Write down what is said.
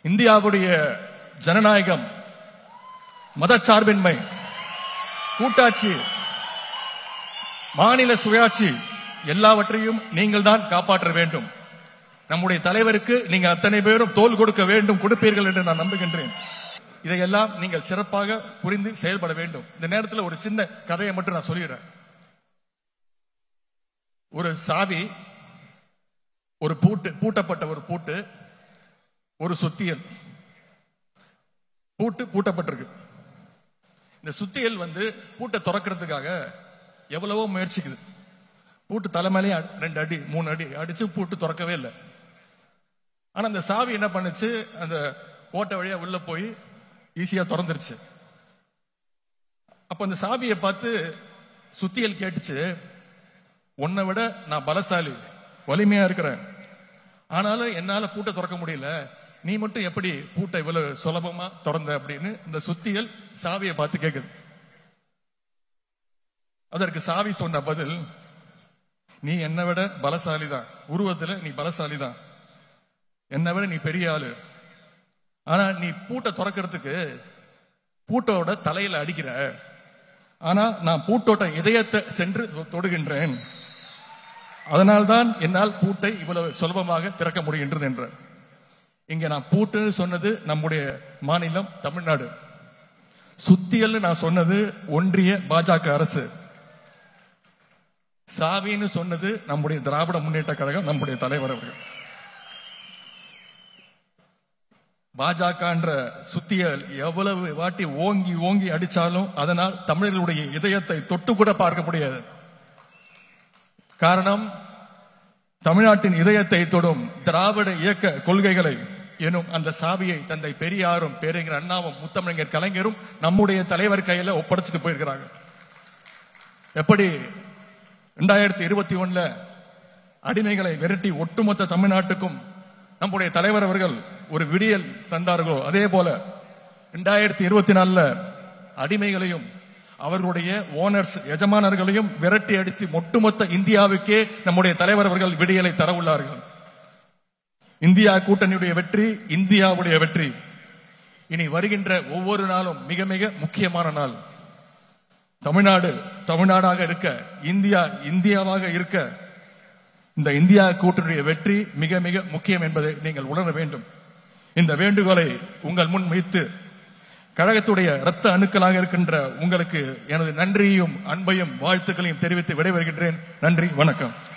இந்தியாவுடைய ஜனநாயகம் மதச்சார்பின்மை கூட்டாட்சி மாநில சுயாட்சி எல்லாவற்றையும் நீங்கள் தான் காப்பாற்ற வேண்டும் நம்முடைய தலைவருக்கு நீங்க அத்தனை பேரும் தோல் கொடுக்க வேண்டும் கொடுப்பீர்கள் என்று நான் நம்புகின்றேன் இதையெல்லாம் நீங்கள் சிறப்பாக புரிந்து செயல்பட வேண்டும் இந்த நேரத்தில் ஒரு சின்ன கதையை மட்டும் நான் சொல்லிடுறேன் ஒரு சாவி ஒரு பூட்டு பூட்டப்பட்ட ஒரு பூட்டு ஒரு சுத்தியல் பூட்டு பூட்டப்பட்டிருக்கு இந்த சுத்தியல் வந்து பூட்டை திறக்கிறதுக்காக எவ்வளவோ முயற்சிக்குது பூட்டு தலைமையிலே ரெண்டு அடி மூணு அடி அடிச்சு பூட்டு திறக்கவே இல்லை ஆனா அந்த சாவி என்ன பண்ணுச்சு அந்த ஓட்ட வழியா உள்ள போய் ஈஸியா திறந்துருச்சு அப்ப அந்த சாவியை பார்த்து சுத்தியல் கேட்டுச்சு உன்னை விட நான் பலசாலி வலிமையா இருக்கிறேன் ஆனாலும் என்னால பூட்டை திறக்க முடியல நீ மட்டும் எப்படி பூட்டை இவ்வளவு சுலபமா திறந்த அப்படின்னு இந்த சுத்தியல் சாவியை பார்த்து கேக்குது அதற்கு சாவி சொன்ன பதில் நீ என்னை விட பலசாலி தான் உருவத்துல நீ பலசாலி தான் என்னை விட நீ பெரிய ஆளு ஆனா நீ பூட்டை திறக்கிறதுக்கு பூட்டோட தலையில அடிக்கிற ஆனா நான் பூட்டோட இதயத்தை சென்று தொ- தொடுகின்றேன் அதனால்தான் என்னால் பூட்டை இவ்வளவு சுலபமாக திறக்க முடிகின்றது என்ற இங்க நான் பூட்டுன்னு சொன்னது நம்முடைய மாநிலம் தமிழ்நாடு சுத்தியல்னு நான் சொன்னது ஒன்றிய பாஜக அரசு சாவின்னு சொன்னது நம்முடைய திராவிட முன்னேற்ற கழகம் நம்முடைய தலைவர் அவர்கள் பாஜகன்ற சுத்தியல் எவ்வளவு வாட்டி ஓங்கி ஓங்கி அடிச்சாலும் அதனால் தமிழர்களுடைய இதயத்தை தொட்டு கூட பார்க்க முடியாது காரணம் தமிழ்நாட்டின் இதயத்தை தொடும் திராவிட இயக்க கொள்கைகளை எனும் அந்த சாவியை தந்தை பெரியாரும் பேரறிஞர் அண்ணாவும் முத்தமிழர் கலைஞரும் நம்முடைய தலைவர் கையில ஒப்படைச்சிட்டு போயிருக்கிறாங்க எப்படி ரெண்டாயிரத்தி இருபத்தி ஒண்ணுல அடிமைகளை விரட்டி ஒட்டுமொத்த தமிழ்நாட்டுக்கும் நம்முடைய தலைவர் அவர்கள் ஒரு விடியல் தந்தார்களோ அதே போல ரெண்டாயிரத்தி இருபத்தி நாலுல அடிமைகளையும் அவர்களுடைய ஓனர்ஸ் எஜமானர்களையும் விரட்டி அடித்து ஒட்டுமொத்த இந்தியாவுக்கே நம்முடைய தலைவர் அவர்கள் விடியலை தர உள்ளார்கள் இந்தியா கூட்டணியுடைய வெற்றி இந்தியாவுடைய வெற்றி இனி வருகின்ற ஒவ்வொரு நாளும் மிக மிக முக்கியமான நாள் தமிழ்நாடு தமிழ்நாடாக இருக்க இந்தியா இந்தியாவாக இருக்க இந்த இந்தியா கூட்டணியுடைய வெற்றி மிக மிக முக்கியம் என்பதை நீங்கள் உணர வேண்டும் இந்த வேண்டுகோளை உங்கள் முன் வைத்து கழகத்துடைய இரத்த அணுக்களாக இருக்கின்ற உங்களுக்கு எனது நன்றியையும் அன்பையும் வாழ்த்துக்களையும் தெரிவித்து விடைபெறுகின்றேன் நன்றி வணக்கம்